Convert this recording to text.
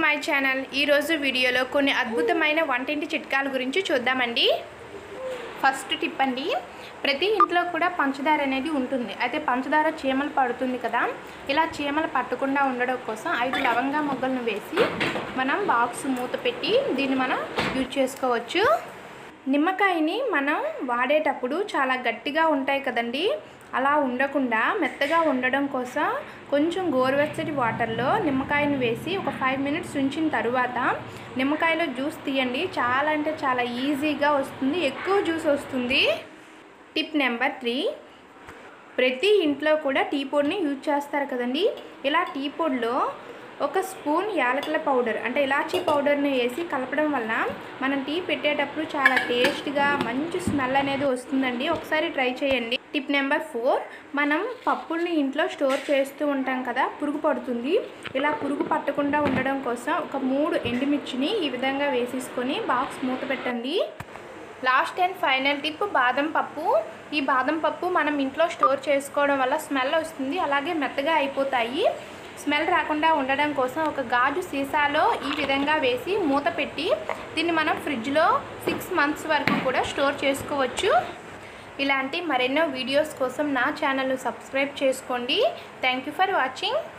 my channel ఈరోజు వీడియోలో కొన్ని అద్భుతమైన వంటింటి చిట్కాల గురించి చూద్దామండి ఫస్ట్ టిప్ అండి ప్రతి ఇంట్లో కూడా పంచదార అనేది ఉంటుంది అయితే పంచదార చీమలు పడుతుంది కదా ఇలా చీమలు పట్టకుండా ఉండడం కోసం ఐదు లవంగా మొగ్గలను వేసి మనం బాక్స్ మూత పెట్టి దీన్ని మనం యూజ్ చేసుకోవచ్చు నిమ్మకాయని మనం వాడేటప్పుడు చాలా గట్టిగా ఉంటాయి కదండి అలా ఉండకుండా మెత్తగా ఉండడం కోసం కొంచెం గోరువెచ్చటి వాటర్లో నిమ్మకాయని వేసి ఒక ఫైవ్ మినిట్స్ ఉంచిన తర్వాత నిమ్మకాయలో జ్యూస్ తీయండి చాలా అంటే చాలా ఈజీగా వస్తుంది ఎక్కువ జ్యూస్ వస్తుంది టిప్ నెంబర్ త్రీ ప్రతి ఇంట్లో కూడా టీ పొడిని యూజ్ చేస్తారు కదండి ఇలా టీ పొడిలో ఒక స్పూన్ యాలకుల పౌడర్ అంటే ఇలాచీ పౌడర్ని వేసి కలపడం వల్ల మనం టీ పెట్టేటప్పుడు చాలా టేస్ట్గా మంచి స్మెల్ అనేది వస్తుందండి ఒకసారి ట్రై చేయండి టిప్ నెంబర్ ఫోర్ మనం పప్పుల్ని ఇంట్లో స్టోర్ చేస్తూ ఉంటాం కదా పురుగు పడుతుంది ఇలా పురుగు పట్టకుండా ఉండడం కోసం ఒక మూడు ఎండుమిర్చిని ఈ విధంగా వేసేసుకొని బాక్స్ మూత పెట్టండి లాస్ట్ అండ్ ఫైనల్ టిప్ బాదం పప్పు ఈ బాదం పప్పు మనం ఇంట్లో స్టోర్ చేసుకోవడం వల్ల స్మెల్ వస్తుంది అలాగే మెత్తగా అయిపోతాయి స్మెల్ రాకుండా ఉండడం కోసం ఒక గాజు సీసాలో ఈ విధంగా వేసి మూత పెట్టి దీన్ని మనం ఫ్రిడ్జ్లో సిక్స్ మంత్స్ వరకు కూడా స్టోర్ చేసుకోవచ్చు ఇలాంటి మరెన్నో వీడియోస్ కోసం నా ఛానల్ను సబ్స్క్రైబ్ చేసుకోండి థ్యాంక్ యూ ఫర్ వాచింగ్